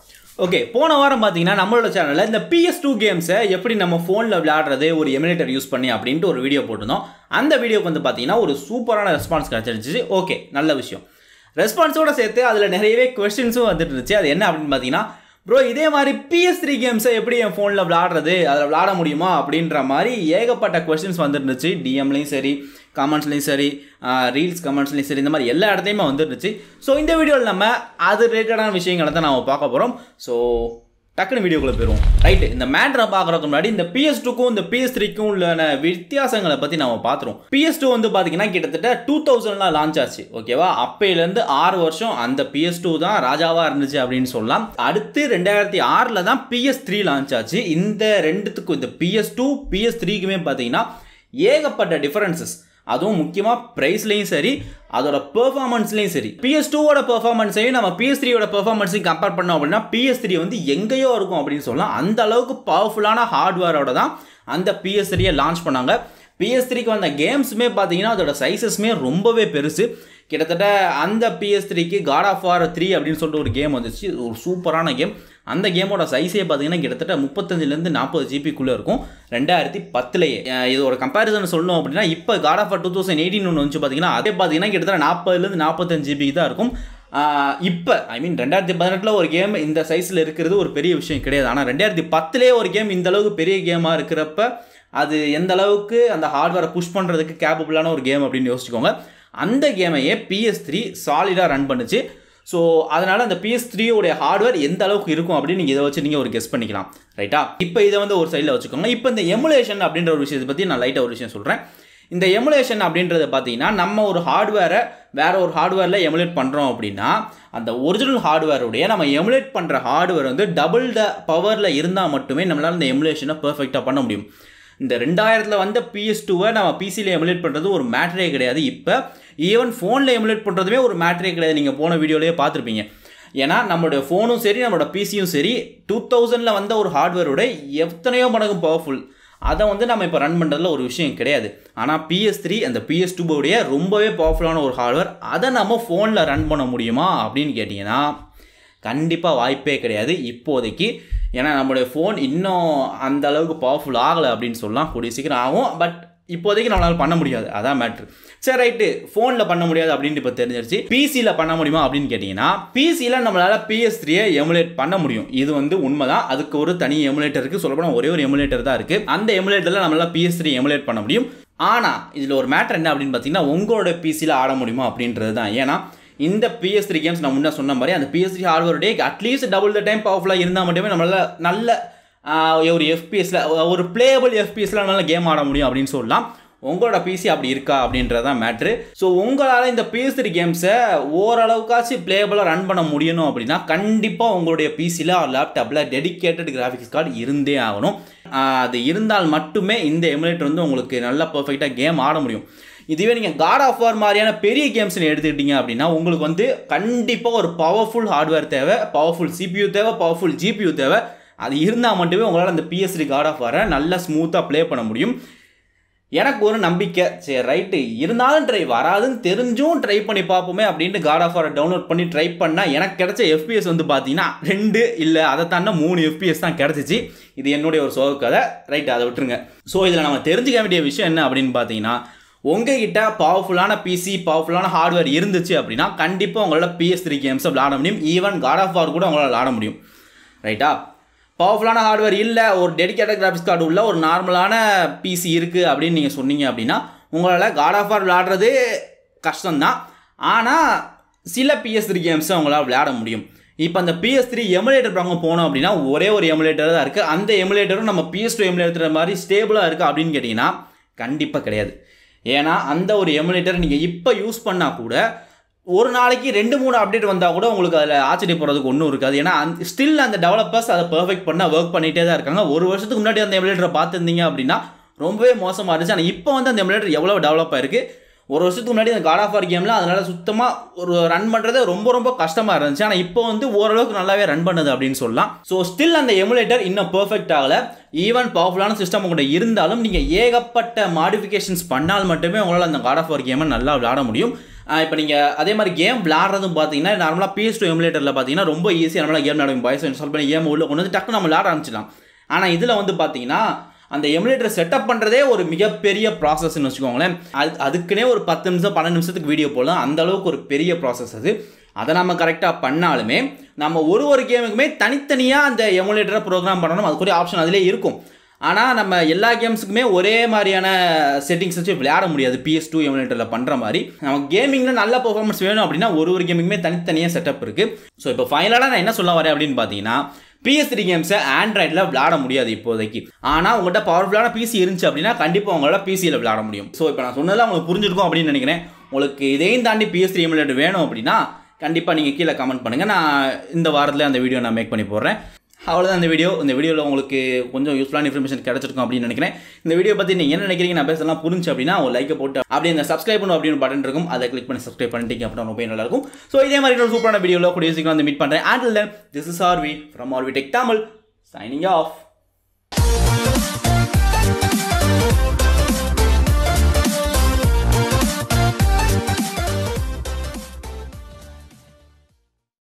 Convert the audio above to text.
okay போன வாரம் பார்த்தீங்கன்னா நம்மளோட சேனலில் இந்த பிஎஸ் டூ கேம்ஸை எப்படி நம்ம ஃபோனில் விளையாடுறது ஒரு எமுலேட்டர் யூஸ் பண்ணி அப்படின்ட்டு ஒரு வீடியோ போட்டிருந்தோம் அந்த வீடியோக்கு வந்து பார்த்தீங்கன்னா ஒரு சூப்பரான ரெஸ்பான்ஸ் கிடச்சிருந்துச்சு ஓகே நல்ல விஷயம் ரெஸ்பான்ஸோட சேர்த்து அதில் நிறையவே கொஸ்டின்ஸும் வந்துட்டு இருந்துச்சு அது என்ன அப்படின்னு பார்த்தீங்கன்னா ப்ரோ இதே மாதிரி பிஎஸ் த்ரீ கேம்ஸை எப்படி என் ஃபோனில் விளாடுறது அதில் விளாட முடியுமா அப்படின்ற மாதிரி ஏகப்பட்ட கொஸ்டின்ஸ் வந்துருந்துச்சு டிஎம்லையும் சரி கமெண்ட்ஸ்லையும் சரி ரீல்ஸ் கமெண்ட்ஸ்லையும் சரி இந்த மாதிரி எல்லா இடத்தையுமே வந்துருந்துச்சு ஸோ இந்த வீடியோவில் நம்ம அது ரிலேட்டடான விஷயங்களை தான் நம்ம பார்க்க போகிறோம் ஸோ டக்குனு வீடியோக்குள்ளே போயிடுவோம் ரைட்டு இந்த மேட்ரை பார்க்குறதுக்கு முன்னாடி இந்த பிஎஸ் டூக்கும் இந்த பிஎஸ் த்ரீக்கும் உள்ள வித்தியாசங்களை பற்றி நம்ம பார்த்துருவோம் பிஎஸ் டூ வந்து பார்த்தீங்கன்னா கிட்டத்தட்ட டூ தௌசண்ட்லாம் லான்ச் ஆச்சு ஓகேவா அப்பையிலேருந்து ஆறு வருஷம் அந்த பிஎஸ் டூ தான் ராஜாவாக இருந்துச்சு அப்படின்னு சொல்லலாம் அடுத்து ரெண்டாயிரத்தி ஆறில் தான் பிஎஸ் த்ரீ லான்ச் ஆச்சு இந்த ரெண்டுத்துக்கும் இந்த பிஎஸ் டூ பிஎஸ் த்ரீக்குமே பார்த்தீங்கன்னா ஏகப்பட்ட டிஃபரன்சஸ் அதுவும் முக்கியமாக ப்ரைஸ்லையும் சரி அதோட பெர்ஃபார்மன்ஸ்லையும் சரி பிஎஸ் டூவோட பெர்ஃபார்மன்ஸையும் நம்ம பிஎஸ் த்ரீயோட பெர்ஃபார்மன்ஸையும் கம்பேர் பண்ணோம் அப்படின்னா பிஎஸ் த்ரீ வந்து எங்கேயோ இருக்கும் அப்படின்னு சொல்லலாம் அந்த அளவுக்கு பவர்ஃபுல்லான ஹார்ட்வேரோட தான் அந்த பிஎஸ் த்ரீயை லான்ச் பண்ணாங்க பிஎஸ் த்ரீக்கு வந்த கேம்ஸுமே பார்த்தீங்கன்னா அதோட சைஸஸ்மே ரொம்பவே பெருசு கிட்டத்தட்ட அந்த பிஎஸ் த்ரீக்கு காட் ஆஃப் வார் த்ரீ அப்படின்னு சொல்லிட்டு ஒரு கேம் வந்துச்சு ஒரு சூப்பரான கேம் அந்த கேமோட சைஸே பார்த்தீங்கன்னா கிட்டத்தட்ட முப்பத்தஞ்சிலேருந்து நாற்பது ஜிபிக்குள்ளே இருக்கும் ரெண்டாயிரத்தி பத்துலேயே இது ஒரு கம்பேரிசன் சொல்லணும் அப்படின்னா இப்போ god of two thousand eighteen ஒன்று வந்து பார்த்தீங்கன்னா அதே பார்த்தீங்கன்னா கிட்டத்தட்ட நாற்பதுலேருந்து நாற்பத்தஞ்சு ஜிபிக்கு தான் இருக்கும் இப்போ ஐ மீன் ரெண்டாயிரத்தி பதினெட்டில் ஒரு கேம் இந்த சைஸில் இருக்கிறது ஒரு பெரிய விஷயம் கிடையாது ஆனால் ரெண்டாயிரத்தி பத்துலேயே ஒரு கேம் இந்த அளவுக்கு பெரிய கேமாக இருக்கிறப்ப அது எந்த அளவுக்கு அந்த ஹார்ட்வேரை புஷ் பண்ணுறதுக்கு கேப்பபிளான ஒரு கேம் அப்படின்னு யோசிச்சுக்கோங்க அந்த கேமையே பிஎஸ் த்ரீ சாலிடாக ரன் பண்ணுச்சு ஸோ அதனால் அந்த பிஎஸ் த்ரீயோடைய ஹார்ட்வேர் எந்த அளவுக்கு இருக்கும் அப்படின்னு நீங்கள் இதை வச்சு நீங்கள் ஒரு கெஸ் பண்ணிக்கலாம் ரைட்டா இப்போ இதை வந்து ஒரு சைடில் வச்சுக்கோங்க இப்போ இந்த எமுலேஷன் அப்படின்ற ஒரு விஷயத்தை பற்றி நான் லைட்டாக ஒரு விஷயம் சொல்கிறேன் இந்த எமுலேஷன் அப்படின்றத பார்த்தீங்கன்னா நம்ம ஒரு ஹார்ட்வேரை வேற ஒரு ஹார்ட்வேரில் எமுலேட் பண்ணுறோம் அப்படின்னா அந்த ஒரிஜினல் ஹார்ட்வேருடைய நம்ம எமுலேட் பண்ணுற ஹார்ட்வேர் வந்து டபுள் த பவரில் இருந்தால் மட்டுமே நம்மளால் இந்த எமுலேஷனை பர்ஃபெக்டாக பண்ண முடியும் இந்த ரெண்டாயிரத்தில் வந்த பிஎஸ் டூவை நம்ம பிசியில் எமுலேட் பண்ணுறது ஒரு மேட்ரே கிடையாது இப்போ ஈவன் ஃபோனில் எமுலேட் பண்ணுறதுமே ஒரு மேட்ரே கிடையாது நீங்கள் போன வீடியோலேயே பார்த்துருப்பீங்க ஏன்னா நம்மளுடைய ஃபோனும் சரி நம்மளோட பிசியும் சரி டூ தௌசண்டில் வந்த ஒரு ஹார்ட்வேரோட எத்தனையோ மடங்கு பவர்ஃபுல் அதை வந்து நம்ம இப்போ ரன் பண்ணுறதுல ஒரு விஷயம் கிடையாது ஆனால் பிஎஸ் த்ரீ அந்த பிஎஸ் டூவோடைய ரொம்பவே பவர்ஃபுல்லான ஒரு ஹார்ட்வேர் அதை நம்ம ஃபோனில் ரன் பண்ண முடியுமா அப்படின்னு கேட்டிங்கன்னா கண்டிப்பாக வாய்ப்பே கிடையாது இப்போதைக்கு ஏன்னா நம்மளுடைய ஃபோன் இன்னும் அந்த அளவுக்கு பவர்ஃபுல் ஆகலை அப்படின்னு சொல்லலாம் கூடிய சீக்கிரம் ஆகும் பட் இப்போதைக்கு நம்மளால் பண்ண முடியாது அதான் மேட்ரு சரி ரைட்டு ஃபோனில் பண்ண முடியாது அப்படின்னு இப்போ தெரிஞ்சிருச்சு பிசியில் பண்ண முடியுமா அப்படின்னு கேட்டிங்கன்னா பிசியில் நம்மளால் பிஎஸ் த்ரீயை எமுலேட் பண்ண முடியும் இது வந்து உண்மை தான் அதுக்கு ஒரு தனி எமுலேட்டர் இருக்குது சொல்லப்போனால் ஒரே ஒரு எமுலேட்டர் தான் இருக்குது அந்த எமுலேட்டரில் நம்மளால் பிஎஸ் த்ரீ எமுலேட் பண்ண முடியும் ஆனால் இதில் ஒரு மேட்ரு என்ன அப்படின்னு பார்த்தீங்கன்னா உங்களோட பிசியில் ஆட முடியுமா அப்படின்றது தான் ஏன்னா இந்த பிஎஸ் த்ரீ கேம்ஸ் நான் முன்னே சொன்ன மாதிரி அந்த பிஎஸ் த்ரீ ஹார்ட்வேர்டே அட்லீஸ்ட் டபுள் த டைம் பவர்ஃபுல்லாக இருந்தால் மட்டுமே நம்மளால் நல்ல ஒரு எஃபிஎஸில் ஒரு பிளேயபிள் எஃபிஎஸில் நம்மளால் கேம் ஆட முடியும் அப்படின்னு சொல்லலாம் உங்களோட பிசி அப்படி இருக்கா அப்படின்றதான் மேட்ரு ஸோ உங்களால் இந்த பிஎஸ் த்ரீ கேம்ஸை ஓரளவுக்காச்சும் பிளேயபிளாக ரன் பண்ண முடியணும் அப்படின்னா கண்டிப்பாக உங்களுடைய பிசியில் லேப்டாப்பில் டெடிக்கேட்டட் கிராஃபிக்ஸ் கார்டு இருந்தே ஆகணும் அது இருந்தால் மட்டுமே இந்த எமுலேட்டர் வந்து உங்களுக்கு நல்லா பர்ஃபெக்டாக கேம் ஆட முடியும் இதுவே நீங்கள் காட் ஆஃப் வார் மாதிரியான பெரிய கேம்ஸ்னு எடுத்துக்கிட்டீங்க அப்படின்னா உங்களுக்கு வந்து கண்டிப்பாக ஒரு பவர்ஃபுல் ஹார்ட்வேர் தேவை பவர்ஃபுல் சிபியூ தேவை பவர்ஃபுல் ஜிபியூ தேவை அது இருந்தால் மட்டுமே உங்களால் அந்த பிஎஸ்டி காட் ஆஃப் வாரை நல்லா ஸ்மூத்தாக ப்ளே பண்ண முடியும் எனக்கு ஒரு நம்பிக்கை சரி ரைட்டு இருந்தாலும் ட்ரை வராதுன்னு தெரிஞ்சும் ட்ரை பண்ணி பார்ப்போமே அப்படின்ட்டு காட் ஆஃப் வாரை டவுன்லோட் பண்ணி ட்ரை பண்ணால் எனக்கு கிடைச்ச எஃபிஎஸ் வந்து பார்த்தீங்கன்னா ரெண்டு இல்லை அதை தாண்ட மூணு எஃபிஎஸ் தான் கிடச்சிச்சு இது என்னுடைய ஒரு சோக கதை ரைட்டு அதை விட்டுருங்க ஸோ இதில் நம்ம தெரிஞ்சுக்க வேண்டிய விஷயம் என்ன அப்படின்னு பார்த்தீங்கன்னா உங்ககிட்ட பவர்ஃபுல்லான பிசி பவர்ஃபுல்லான ஹார்ட்வேர் இருந்துச்சு அப்படின்னா கண்டிப்பாக உங்களால் பிஎஸ் த்ரீ கேம்ஸை விளாட முடியும் ஈவன் காட் ஆஃப் வார் கூட உங்களால் விளாட முடியும் ரைட்டா பவர்ஃபுல்லான ஹார்ட்வேர் இல்லை ஒரு டெடிக்கேட்டட் கிராஃபிக்ஸ் கார்டு உள்ள ஒரு நார்மலான பிசி இருக்குது அப்படின்னு நீங்கள் சொன்னீங்க அப்படின்னா உங்களால் காட் ஆஃப் வார் விளாடுறது கஷ்டம்தான் ஆனால் சில பிஎஸ் த்ரீ கேம்ஸை உங்களால் விளையாட முடியும் இப்போ அந்த பிஎஸ் த்ரீ எமுலேட்டர் பக்கம் போனோம் அப்படின்னா ஒரே ஒரு எமுலேட்டர் தான் இருக்குது அந்த எமுலேட்டரும் நம்ம பிஎஸ் டூ எமுலேட்டர் மாதிரி ஸ்டேபிளாக இருக்குது அப்படின்னு கேட்டிங்கன்னா கண்டிப்பாக கிடையாது ஏன்னா அந்த ஒரு எமுலேட்டர் நீங்கள் இப்போ யூஸ் பண்ணால் கூட ஒரு நாளைக்கு ரெண்டு மூணு அப்டேட் வந்தால் கூட உங்களுக்கு அதில் ஆச்சரியப்படுறதுக்கு ஒன்றும் இருக்காது ஏன்னா அந்த ஸ்டில் அந்த டெவலப்பர்ஸ் அதை பர்ஃபெக்ட் பண்ண ஒர்க் பண்ணிகிட்டே தான் இருக்காங்க ஒரு வருஷத்துக்கு முன்னாடி அந்த எமுலேட்டரை பார்த்துருந்தீங்க அப்படின்னா ரொம்பவே மோசமாக இருந்துச்சு ஆனால் இப்போ வந்து அந்த எமுலேட்டர் எவ்வளோ டெவலப் ஆயிருக்கு ஒரு வருஷத்துக்கு முன்னாடி அந்த காட் ஆஃப் ஆர் கேமில் அதனால் சுத்தமாக ஒரு ரன் பண்ணுறது ரொம்ப ரொம்ப கஷ்டமாக இருந்துச்சு ஆனால் இப்போ வந்து ஓரளவுக்கு நல்லாவே ரன் பண்ணுது அப்படின்னு சொல்லலாம் ஸோ ஸ்டில் அந்த எமுலேட்டர் இன்னும் பர்ஃபெக்ட் ஆகலை ஈவன் பவர்ஃபுல்லான சிஸ்டம் உங்கள்கிட்ட இருந்தாலும் நீங்கள் ஏகப்பட்ட மாடிஃபிகேஷன்ஸ் பண்ணால் மட்டுமே உங்களால் அந்த காட் ஆஃப் ஆர் கேமை நல்லா விளையாட முடியும் இப்போ நீங்கள் அதே மாதிரி கேம் விளாட்றதும் பார்த்தீங்கன்னா நார்மலாக PS2 டூ எமுலேட்டரில் பார்த்தீங்கன்னா ரொம்ப ஈஸியாக நம்மளால் கேம் விளாடும் பாய்ஸ் இன்ஸ்டால் பண்ணி கேம் உள்ள கொண்டு வந்து டக்கு நம்ம விளாட ஆரம்பிச்சிடலாம் ஆனால் இதில் வந்து பார்த்தீங்கன்னா அந்த எமுலேட்டர் செட்டப் பண்ணுறதே ஒரு மிகப்பெரிய ப்ராசஸ்ன்னு வச்சுக்கோங்களேன் அது அதுக்குன்னே ஒரு பத்து நிமிஷம் பன்னெண்டு நிமிஷத்துக்கு வீடியோ போடலாம் அந்த அளவுக்கு ஒரு பெரிய ப்ராசஸ் அது அதை நம்ம கரெக்டாக பண்ணாலுமே நம்ம ஒரு ஒரு கேமுக்குமே தனித்தனியாக அந்த எமுலேட்டரை ப்ரோக்ராம் பண்ணணும் அதுக்குரிய ஆப்ஷன் அதிலே இருக்கும் ஆனால் நம்ம எல்லா கேம்ஸுக்குமே ஒரே மாதிரியான செட்டிங்ஸ் வச்சு விளையாட முடியாது பிஎஸ் டூ எமுலேட்டரில் பண்ணுற மாதிரி நம்ம கேமிங்கில் நல்ல பெர்ஃபார்மன்ஸ் வேணும் அப்படின்னா ஒரு ஒரு கேமுக்குமே தனித்தனியாக செட்டப் இருக்குது ஸோ இப்போ ஃபைனலாக நான் என்ன சொல்ல வரேன் அப்படின்னு பார்த்தீங்கன்னா பிஎஸ் த்ரீ கேம்ஸை ஆண்ட்ராய்டில் விளாட முடியாது இப்போதைக்கு ஆனால் உங்கள்கிட்ட பவர்ஃபுல்லான பிசி இருந்துச்சு அப்படின்னா கண்டிப்பாக உங்களால் பிசியில் விளாட முடியும் ஸோ இப்போ நான் சொன்னதெல்லாம் உங்களுக்கு புரிஞ்சிருக்கும் அப்படின்னு நினைக்கிறேன் உங்களுக்கு இதையும் தாண்டி பிஎஸ் த்ரீ எமுலேட்டர் வேணும் அப்படின்னா கண்டிப்பாக நீங்கள் கீழே கமெண்ட் பண்ணுங்கள் நான் இந்த வாரத்தில் அந்த வீடியோ நான் மேக் பண்ணி போடுறேன் அவ்வளோதான் இந்த வீடியோ இந்த வீடியோவில் உங்களுக்கு கொஞ்சம் யூஸ்ஃபுல்லான இன்ஃபர்மேஷன் கிடச்சிருக்கும் அப்படின்னு நினைக்கிறேன் இந்த வீடியோ பற்றி நீங்கள் என்ன நினைக்கிறீங்க நான் பேசலாம் புரிஞ்சு அப்படின்னா ஒரு லைக்கை போட்டு அப்படி இந்த சப்ஸ்கிரைப் பண்ணும் அப்படின்னு பட்டன் இருக்கும் அதை கிளிக் பண்ணி சப்ஸ்கிரைப் பண்ணிட்டீங்க அப்படின்னா ரொம்ப நல்லா இருக்கும் ஸோ இதே மாதிரி ஒரு சூப்பரான வீடியோவில் கூடிய சீக்கிரம் வந்து மீட் பண்ணுறேன் and this is R V from R V tech Tamil signing of